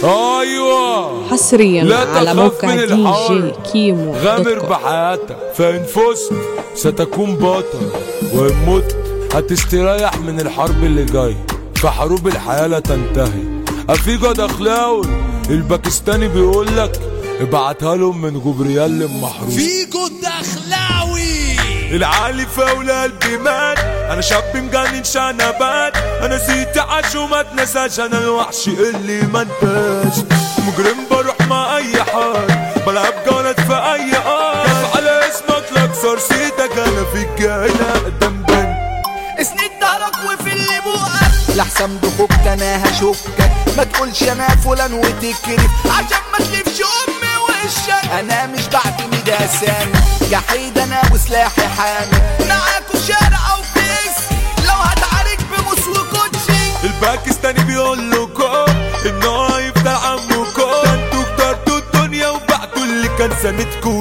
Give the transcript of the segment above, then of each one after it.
ايوه حصريا لا على تخاف موقع من دي الحار. جي كيمو دوت غامر كوم. بحياتك فإن فزت ستكون بطل وإن مت هتستريح من الحرب اللي جاي فحروب الحياة لا تنتهي أفيجا دخلاوي الباكستاني بيقول لك ابعتها لهم من جبريال المحروم فيجو الدخلاوي العالي فاول قلبي مات انا شاب مجنن شنبات انا زيت عاش وما اتنساش انا الوحش اللي ما انتاش مجرم بروح مع اي حال بلعب جولد في اي ار كيف على اسمك لاكسر سيدك انا فيك هنا قدام بنت اسند ظهرك وفي اللي بوقك لحسن دخوك انا هشكك ما تقولش انا فلان وتكرف عشان ما تلفش امي وشك انا مش بعتمد اسامي جحيد انا وسلاحي حامي معاكوا شارع او فيس لو هتعارك بموس وكوتشي الباكستاني بيقول لكم انه هيفضل عمكم ده انتوا اخترتوا الدنيا وبعتوا اللي كان سندكوا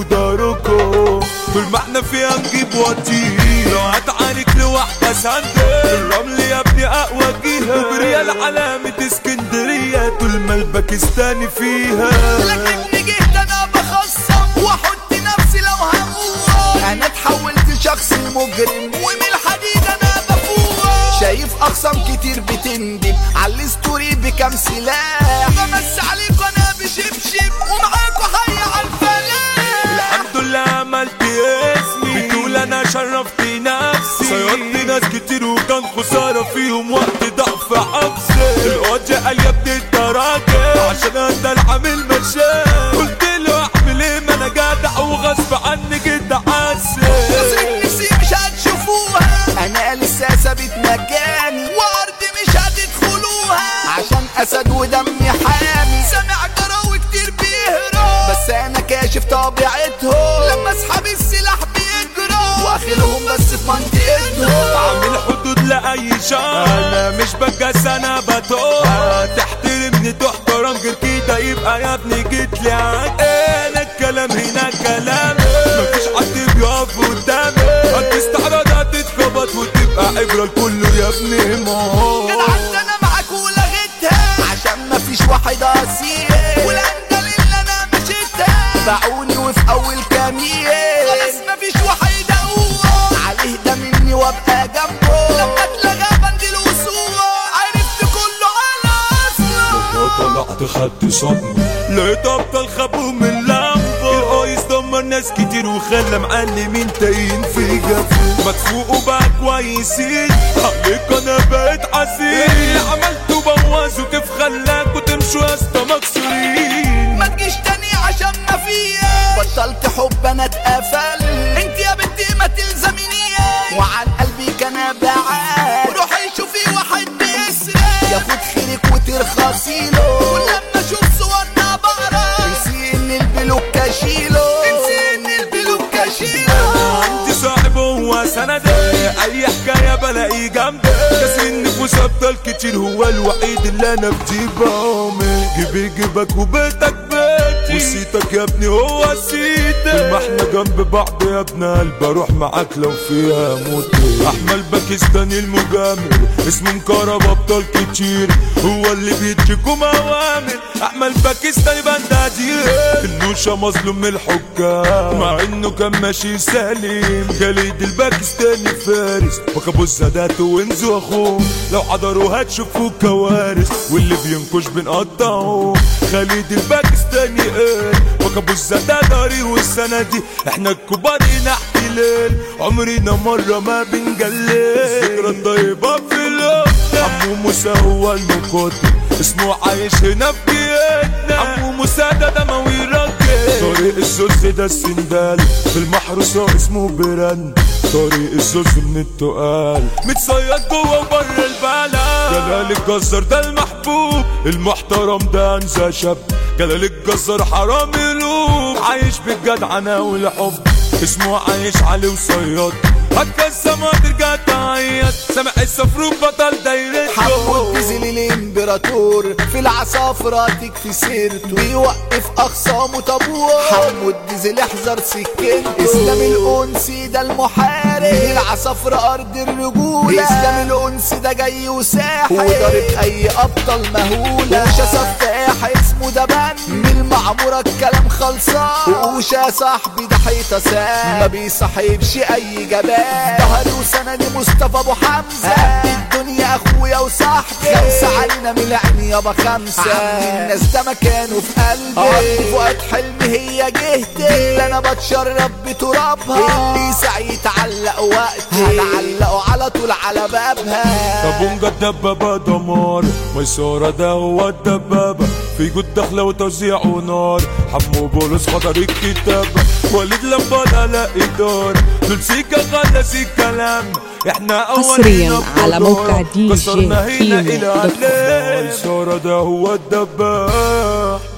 وداركم طول ما احنا فيها نجيب وطير لو هتعارك لوحدة سندك الرمل يا ابني اقوى جيها وبريال علامة اسكندرية طول ما الباكستاني فيها لكني جيت انا بخصم واحط نفسي لو هموت انا اتحولت شخص مجرم ومن الحديد انا بفوق شايف اخصام كتير بتندب على الستوري بكام سلاح بمس عليكوا انا بشبشب ومعاكوا حي على الفلاح الحمد لله عملت اسمي بتقول انا شرفت نفسي صيدت ناس كتير وكان خسارة فيهم وقت ضعف عكسي الوجه قال يا ابني انت راجل عشان انت العامل مشاك قلت له اعمل ايه ما انا جدع وغصب عني جيت عسل نظرة نسي مش هتشوفوها انا لسه ثابت مكاني وارض مش هتدخلوها عشان اسد ودمي حامي سامع جراوي كتير بيهرب بس انا كاشف طبيعتهم لما اسحب السلاح بيجروا واخرهم بس في منطقتهم عامل حدود لأي شر أنا مش بجس أنا بتوه تحترمني تحترم غير كده يبقى يا ابني جيت لي عاد أنا الكلام هنا كلام مفيش حد بيقف قدامي هتستعرض هتتخبط وتبقى عبرة لكله يا ابني موت جدعنت انا معاك ولغيتها عشان مفيش واحد اصيل والاندل اللي انا مشيتها باعوني وفي اول كمين خلاص مفيش واحد اقوى عليه ده مني وابقى جنبه لما اتلغى بند الوصول عرفت كله على اصله طلعت خدت صدمة لقيت ابطال خابوا من لامبو القايس دمر ناس كتير وخلى معلمين تايهين في جفو ما تفوقوا بقى كويسين عليك انا بقيت عسير اللي عملته بوظوا كيف خلاكوا تمشوا يا اسطى مكسورين ما تجيش تاني عشان ما فيا بطلت حب انا اتقفل انت يا بنتي ما تلزمينيش وعن قلبي كان بعاد روحي شوفي واحد بيسرق ياخد خيرك وترخصي له ولما اشوف صورنا بقرا انسي ان البلوك اشيله انسي ان البلوك اشيله عندي صاحب هو سندي اي حكايه بلاقيه جنبي كاس النفوس ابطال كتير هو الوحيد اللي انا بجيبه جيبي جيبك وبيتك بيتي وسيتك يا ابني هو سيتك ما احنا جنب بعض يا ابن قلب اروح معاك لو فيها موت احمد باكستاني المجامل اسمه مكرم ابطال كتير هو اللي بيديكم اوامر احمد باكستاني بندادير النوشة مظلوم من الحكام مع انه كان ماشي سليم خالد الباكستاني فارس وكابو السادات وينزو اخوه لو حضروا هتشوفوا كوارث واللي بينكش بنقطعه خالد الباكستاني قال وكابو السادات داري والسنة دي احنا الكبار هنا احتلال عمرنا مرة ما بنجلل الذكرى الطيبة في الأرض عمو موسى هو المقاتل اسمه عايش هنا في بيتنا عمو موسى ده دموي راجل طريق الزوز ده السندال في المحروسة اسمه بيران طريق الزوز من التقال متصيد جوه وبره البلد جلال الجزار ده المحبوب المحترم ده انزا شاب جلال الجزار حرام قلوب عايش بالجدعنة والحب اسمه عايش علي وصياد هتكسم وترجع تعيط سامع السفروك بطل دايرته حمود ديزل الامبراطور في العصافرة تكفي سيرته بيوقف اخصامه طابور حمود ديزل احذر سكين اسلام الانسي ده المحارب العصافرة ارض الرجولة اسلام الانسي ده جاي وساحر وضارب اي ابطال مهولة وشا سفاح اسمه حمودة بان من المعمورة الكلام خلصان وقوش يا صاحبي ده حيطة سام ما بيصاحبش اي جبان ظهري وسندي مصطفى ابو حمزة قد الدنيا اخويا وصاحبي خمسة علينا من العين يابا خمسة عم الناس ده مكانه في قلبي فؤاد حلمي هي جهتي اللي انا بتشرب بترابها اللي سعي يتعلق وقتي هنعلقه على طول على بابها كابونجا الدبابة دمار ميسورة ده هو الدبابة في جود دخلة وتوزيع ونار حمو بولس خطر الكتابة وليد لمبة لا إدار دول سيكا خلص الكلام احنا اول حصرياً على موقع دي جي كسرنا هنا كيمو الى دوت كوم. عليه ميسورة ده هو الدبابة